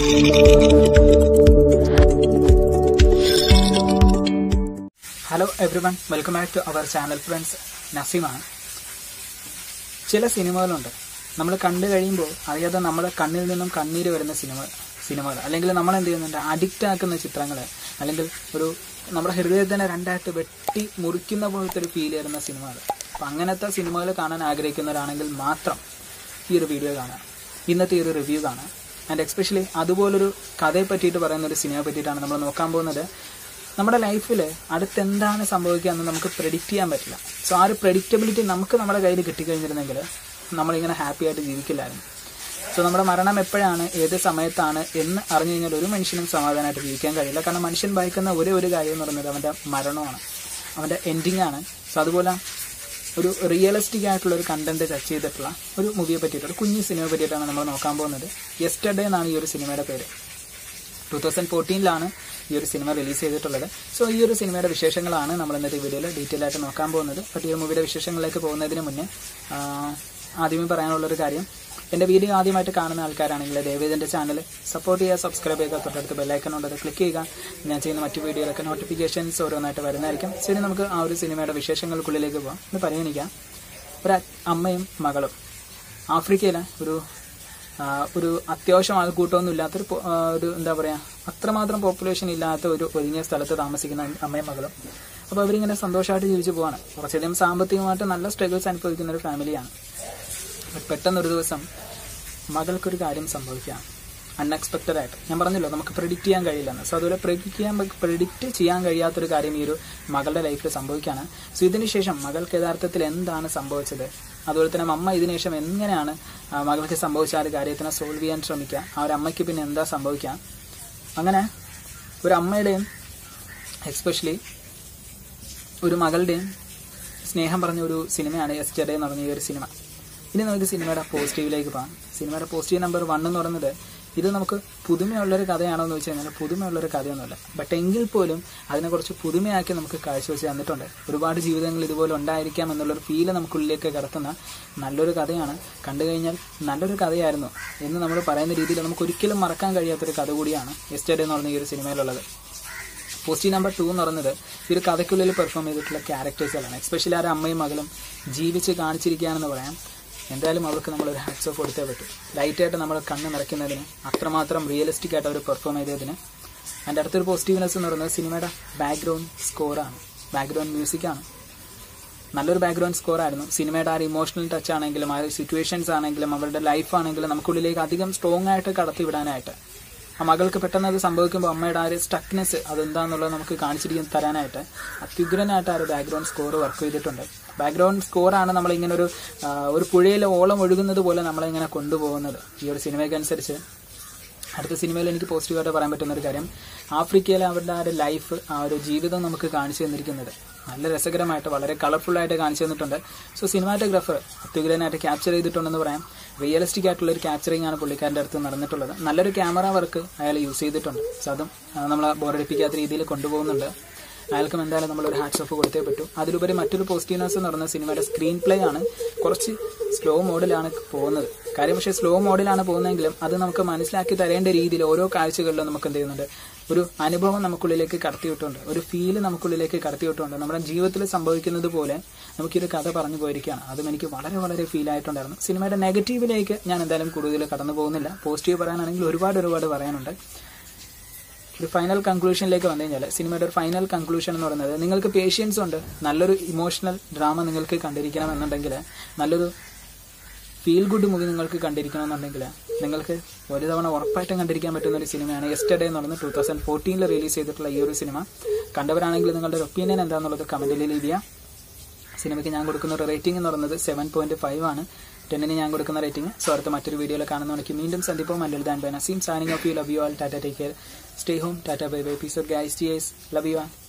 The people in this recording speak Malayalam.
hello everyone welcome back to our channel friends നസീമാണ് ചില സിനിമകളുണ്ട് നമ്മൾ കണ്ടു കഴിയുമ്പോൾ അറിയാതെ നമ്മുടെ കണ്ണിൽ നിന്നും കണ്ണീര് വരുന്ന സിനിമ സിനിമകൾ അല്ലെങ്കിൽ നമ്മൾ എന്ത് ചെയ്യുന്നുണ്ട് അഡിക്റ്റ് ആക്കുന്ന ചിത്രങ്ങൾ അല്ലെങ്കിൽ ഒരു നമ്മുടെ ഹൃദയത്തിനെ രണ്ടായിട്ട് വെട്ടി മുറിക്കുന്ന പോലത്തെ ഒരു ഫീൽ വരുന്ന സിനിമകൾ അപ്പം അങ്ങനത്തെ സിനിമകൾ കാണാൻ ആഗ്രഹിക്കുന്നവരാണെങ്കിൽ മാത്രം ഈ ഒരു വീഡിയോ കാണാം ഇന്നത്തെ ഈ ഒരു റിവ്യൂ കാണാം ആൻഡ് എക്സ്പെഷ്യലി അതുപോലൊരു കഥയെ പറ്റിയിട്ട് പറയുന്ന ഒരു സിനിമയെ പറ്റിയിട്ടാണ് നമ്മൾ നോക്കാൻ പോകുന്നത് നമ്മുടെ ലൈഫിൽ അടുത്ത് എന്താണ് സംഭവിക്കുക എന്ന് നമുക്ക് പ്രെഡിക്റ്റ് ചെയ്യാൻ പറ്റില്ല സോ ആ ഒരു പ്രെഡിക്റ്റബിലിറ്റി നമുക്ക് നമ്മുടെ കയ്യിൽ കിട്ടിക്കഴിഞ്ഞിരുന്നെങ്കിൽ നമ്മളിങ്ങനെ ഹാപ്പി ആയിട്ട് ജീവിക്കില്ലായിരുന്നു സോ നമ്മുടെ മരണം എപ്പോഴാണ് ഏത് സമയത്താണ് എന്ന് അറിഞ്ഞു കഴിഞ്ഞാൽ ഒരു മനുഷ്യനും സമാധാനമായിട്ട് ജീവിക്കാൻ കഴിയില്ല കാരണം മനുഷ്യൻ ഭയക്കുന്ന ഒരേ ഒരു കാര്യം എന്ന് പറയുന്നത് അവൻ്റെ മരണമാണ് അവൻ്റെ എൻഡിങ് ആണ് സോ അതുപോലെ ഒരു റിയലിസ്റ്റിക് ആയിട്ടുള്ള ഒരു കണ്ടന്റ് ടച്ച് ചെയ്തിട്ടുള്ള ഒരു മൂവിയെ പറ്റിയിട്ട് ഒരു കുഞ്ഞു സിനിമയെ പറ്റിയിട്ടാണ് നമ്മൾ നോക്കാൻ പോകുന്നത് യെസ്റ്റർഡേ എന്നാണ് ഈ ഒരു സിനിമയുടെ പേര് ടൂ തൗസൻഡ് ഫോർട്ടീനിലാണ് ഈ ഒരു സിനിമ റിലീസ് ചെയ്തിട്ടുള്ളത് സോ ഈ ഒരു സിനിമയുടെ വിശേഷങ്ങളാണ് നമ്മൾ ഇന്നത്തെ വീഡിയോയിൽ ഡീറ്റെയിൽ ആയിട്ട് നോക്കാൻ പോകുന്നത് ബട്ട് ഈ ഒരു മൂവിയുടെ വിശേഷങ്ങളിലേക്ക് പോകുന്നതിന് മുന്നേ ആ, ആദ്യമേ പറയാനുള്ളൊരു കാര്യം എൻ്റെ വീഡിയോ ആദ്യമായിട്ട് കാണുന്ന ആൾക്കാരാണെങ്കിൽ ദയവേദൻ്റെ ചാനൽ സപ്പോർട്ട് ചെയ്യുക സബ്സ്ക്രൈബ് ചെയ്യുക തൊട്ടടുത്ത് ബെല്ലൈക്കൺ ഉണ്ട് അത് ക്ലിക്ക് ചെയ്യുക ഞാൻ ചെയ്യുന്ന മറ്റു വീഡിയോയിലൊക്കെ നോട്ടിഫിക്കേഷൻസ് ഓരോന്നായിട്ട് വരുന്നതായിരിക്കും ശരി നമുക്ക് ആ ഒരു സിനിമയുടെ വിശേഷങ്ങൾക്കുള്ളിലേക്ക് പോകാം ഒന്ന് പരിഗണിക്കാം ഒരു അമ്മയും മകളും ആഫ്രിക്കയിലെ ഒരു ആ, ഒരു അത്യാവശ്യം ആൾക്കൂട്ടമൊന്നും ഇല്ലാത്തൊരു പൊ- ആ, ഒരു എന്താ പറയുക അത്രമാത്രം പോപ്പുലേഷൻ ഇല്ലാത്ത ഒരു ഒഴിഞ്ഞ സ്ഥലത്ത് താമസിക്കുന്ന അമ്മയും മകളും അപ്പോൾ അവരിങ്ങനെ സന്തോഷമായിട്ട് ജീവിച്ചു പോവാണ് കുറച്ചധികം സാമ്പത്തികമായിട്ട് നല്ല സ്ട്രഗിൾസ് അനുഭവിക്കുന്ന ഒരു ഫാമിലിയാണ് ബട്ട് പെട്ടെന്നൊരു ദിവസം മകൾക്കൊരു കാര്യം സംഭവിക്കാം അൺഎക്സ്പെക്റ്റഡ് ആയിട്ട് ഞാൻ പറഞ്ഞല്ലോ നമുക്ക് പ്രെഡിക്റ്റ് ചെയ്യാൻ കഴിയില്ലെന്ന് സോ അതുപോലെ പ്രെഡിക്റ്റ് ചെയ്യാൻ പ്രെഡിക്റ്റ് ചെയ്യാൻ കഴിയാത്തൊരു കാര്യം ഈ ഒരു മകളുടെ ലൈഫിൽ സംഭവിക്കുകയാണ് സോ ഇതിന് ശേഷം മകൾക്ക് യഥാർത്ഥത്തിൽ എന്താണ് സംഭവിച്ചത് അതുപോലെ തന്നെ അമ്മ ഇതിന് ശേഷം എങ്ങനെയാണ് ആ, മകൾക്ക് സംഭവിച്ച ആ ഒരു കാര്യത്തിനെ സോൾവ് ചെയ്യാൻ ശ്രമിക്കുക ആ ഒരു അമ്മയ്ക്ക് പിന്നെ എന്താ സംഭവിക്കുക അങ്ങനെ ഒരു അമ്മയുടെയും എക്സ്പെഷ്യലി ഒരു മകളുടെയും സ്നേഹം പറഞ്ഞ ഒരു സിനിമയാണ് എസ്റ്റർഡേ എന്ന് പറഞ്ഞ ഈ ഒരു സിനിമ ഇനി നമുക്ക് സിനിമയുടെ പോസിറ്റീവിലേക്ക് പോകാം സിനിമയുടെ പോസിറ്റീവ് നമ്പർ വൺ എന്ന് പറയുന്നത് ഇത് നമുക്ക് പുതുമയുള്ളൊരു കഥയാണോ എന്ന് വെച്ച് കഴിഞ്ഞാൽ പുതുമയുള്ളൊരു കഥയൊന്നുമല്ല ബട്ട് എങ്കിൽ പോലും അതിനെ കുറച്ച് പുതുമയാക്കി നമുക്ക് കാഴ്ചവെച്ച് തന്നിട്ടുണ്ട് ഒരുപാട് ജീവിതങ്ങൾ ഇതുപോലെ ഉണ്ടായിരിക്കാം എന്നുള്ളൊരു ഫീല് നമുക്കുള്ളിലേക്ക് കടത്തുന്ന നല്ലൊരു കഥയാണ് കണ്ടു കഴിഞ്ഞാൽ നല്ലൊരു കഥയായിരുന്നു എന്ന് നമ്മൾ പറയുന്ന രീതിയിൽ നമുക്ക് ഒരിക്കലും മറക്കാൻ കഴിയാത്തൊരു കഥ കൂടിയാണ് എസ്റ്റർഡേ എന്ന് പറഞ്ഞ ഈ ഒരു സിനിമയിലുള്ളത് പോസിറ്റീവ് നമ്പർ ടു എന്ന് പറയുന്നത് ഈ ഒരു കഥയ്ക്കുള്ളിൽ പെർഫോം ചെയ്തിട്ടുള്ള ക്യാരക്ടേഴ്സുകളാണ് എസ്പെഷ്യലി ആ ഒരു അമ്മയും മകളും ജീവിച്ച് കാണിച്ചിരിക്കുകയാണെന്ന് പറയാം എന്തായാലും അവർക്ക് നമ്മളൊരു ഹാറ്റ്സ് ഓഫ് കൊടുത്തേ പറ്റൂ ലൈറ്റായിട്ട് നമ്മൾ കണ്ണ് നിറയ്ക്കുന്നതിന് അത്രമാത്രം റിയലിസ്റ്റിക് ആയിട്ട് അവർ പെർഫോം ചെയ്തതിന് അതിൻ്റെ അടുത്തൊരു പോസിറ്റീവ്നെസ് എന്ന് പറയുന്നത് സിനിമയുടെ ബാക്ക്ഗ്രൗണ്ട് സ്കോറാണ് ബാക്ക്ഗ്രൗണ്ട് മ്യൂസിക്കാണ് നല്ലൊരു ബാക്ക്ഗ്രൗണ്ട് സ്കോർ ആയിരുന്നു സിനിമയുടെ ആ ഒരു ഇമോഷണൽ ടച്ച് ആണെങ്കിലും ആ ഒരു സിറ്റുവേഷൻസ് ആണെങ്കിലും അവരുടെ ലൈഫ് ആണെങ്കിലും നമുക്കുള്ളിലേക്ക് അധികം സ്ട്രോങ് ആയിട്ട് കടത്തിവിടാനായിട്ട് ആ മകൾക്ക് പെട്ടെന്ന് അത് സംഭവിക്കുമ്പോൾ അമ്മയുടെ ആ ഒരു സ്റ്റക്നെസ് അതെന്താന്നുള്ളത് നമുക്ക് കാണിച്ചിരിക്കുന്ന തരാനായിട്ട് അത്യുഗ്രനായിട്ട് ആ ഒരു ബാക്ക്ഗ്രൗണ്ട് സ്കോർ വർക്ക് ചെയ്തിട്ടുണ്ട് ബാക്ക്ഗ്രൗണ്ട് സ്കോറാണ് നമ്മളിങ്ങനെ ഒരു ആ, ഒരു പുഴയിൽ ഓളം ഒഴുകുന്നത് പോലെ നമ്മളിങ്ങനെ കൊണ്ടുപോകുന്നത് ഈ ഒരു സിനിമയ്ക്കനുസരിച്ച് അടുത്ത സിനിമയിൽ എനിക്ക് പോസിറ്റീവായിട്ട് പറയാൻ പറ്റുന്ന ഒരു കാര്യം ആഫ്രിക്കയിലെ അവരുടെ ആ ഒരു ലൈഫ് ആ ഒരു ജീവിതം നമുക്ക് കാണിച്ചു തന്നിരിക്കുന്നത് നല്ല രസകരമായിട്ട് വളരെ കളർഫുൾ ആയിട്ട് കാണിച്ചു തന്നിട്ടുണ്ട് സോ സിനിമാറ്റോഗ്രാഫർ അത്യുഗ്രനായിട്ട് ക്യാപ്ചർ ചെയ്തിട്ടുണ്ടെന്ന് പറയാം റിയലിസ്റ്റിക് ആയിട്ടുള്ള ഒരു ക്യാപ്ചറിംഗ് ആണ് പുള്ളിക്കാരൻ്റെ അടുത്ത് നടന്നിട്ടുള്ളത് നല്ലൊരു ക്യാമറ വർക്ക് അയാൾ യൂസ് ചെയ്തിട്ടുണ്ട് സോ അതും ആ, നമ്മളെ ബോറടിപ്പിക്കാത്ത രീതിയിൽ കൊണ്ടുപോകുന്നുണ്ട് അയാൾക്കും എന്തായാലും നമ്മളൊരു ഹാറ്റ്സ് ഓഫ് കൊടുത്തേ പറ്റൂ അതിലുപരി മറ്റൊരു പോസിറ്റീവ്നെസ് എന്ന് പറയുന്ന സിനിമയുടെ സ്ക്രീൻ പ്ലേ ആണ് കുറച്ച് സ്ലോ മോഡിലാണ് പോകുന്നത് കാര്യം പക്ഷേ സ്ലോ മോഡിലാണ് പോകുന്നതെങ്കിലും അത് നമുക്ക് മനസ്സിലാക്കി തരേണ്ട രീതിയിൽ ഓരോ കാഴ്ചകളിലും നമുക്ക് എന്ത് ചെയ്യുന്നുണ്ട് ഒരു അനുഭവം നമുക്കുള്ളിലേക്ക് കടത്തിവിട്ടുണ്ട് ഒരു ഫീല് നമുക്കുള്ളിലേക്ക് കടത്തിവിട്ടുണ്ട് നമ്മുടെ ജീവിതത്തിൽ സംഭവിക്കുന്നത് പോലെ നമുക്കൊരു കഥ പറഞ്ഞു പോയിരിക്കുകയാണ് അതും എനിക്ക് വളരെ വളരെ ഫീൽ ആയിട്ടുണ്ടായിരുന്നു സിനിമയുടെ നെഗറ്റീവിലേക്ക് ഞാൻ എന്തായാലും കൂടുതൽ കടന്നു പോകുന്നില്ല പോസിറ്റീവ് പറയാനാണെങ്കിൽ ഒരുപാട് ഒരുപാട് പറയാനുണ്ട് ഒരു ഫൈനൽ കൺക്ലൂഷനിലേക്ക് വന്നു കഴിഞ്ഞാൽ സിനിമയുടെ ഒരു ഫൈനൽ കൺക്ലൂഷൻ എന്ന് പറയുന്നത് നിങ്ങൾക്ക് പേഷ്യൻസ് ഉണ്ട് നല്ലൊരു ഇമോഷണൽ ഡ്രാമ നിങ്ങൾക്ക് കണ്ടിരിക്കണം എന്നുണ്ടെങ്കിൽ നല്ലൊരു ഫീൽ ഗുഡ് മൂവി നിങ്ങൾക്ക് കണ്ടിരിക്കണമെന്നുണ്ടെങ്കിൽ നിങ്ങൾക്ക് ഒരു തവണ ഉറപ്പായിട്ടും കണ്ടിരിക്കാൻ പറ്റുന്ന ഒരു സിനിമയാണ് യെസ്റ്റർഡേ എന്ന് പറയുന്നത് ടൂ തൗസൻഡ് ഫോർട്ടീനിൽ റിലീസ് ചെയ്തിട്ടുള്ള ഈ ഒരു സിനിമ കണ്ടവരാണെങ്കിൽ നിങ്ങളുടെ ഒരു ഒപ്പീനിയൻ എന്താണെന്നുള്ളത് കമന്റിൽ ലീവ് ചെയ്യുക സിനിമയ്ക്ക് ഞാൻ കൊടുക്കുന്ന ഒരു റേറ്റിംഗ് എന്ന് പറയുന്നത് സെവൻ പോയിന്റ് ഫൈവ് ആണ് ടെന്നിന് ഞാൻ കൊടുക്കുന്ന റേറ്റിംഗ് സോ അടുത്ത മറ്റൊരു വീഡിയോയിൽ കാണുന്നവർക്ക് വീണ്ടും സന്ദിപ്പം മല്ലൽ ദാൻ bye Naseem signing off you love you all tata take care stay home tata bye bye peace off guys ടി ലവ് യു ആൾ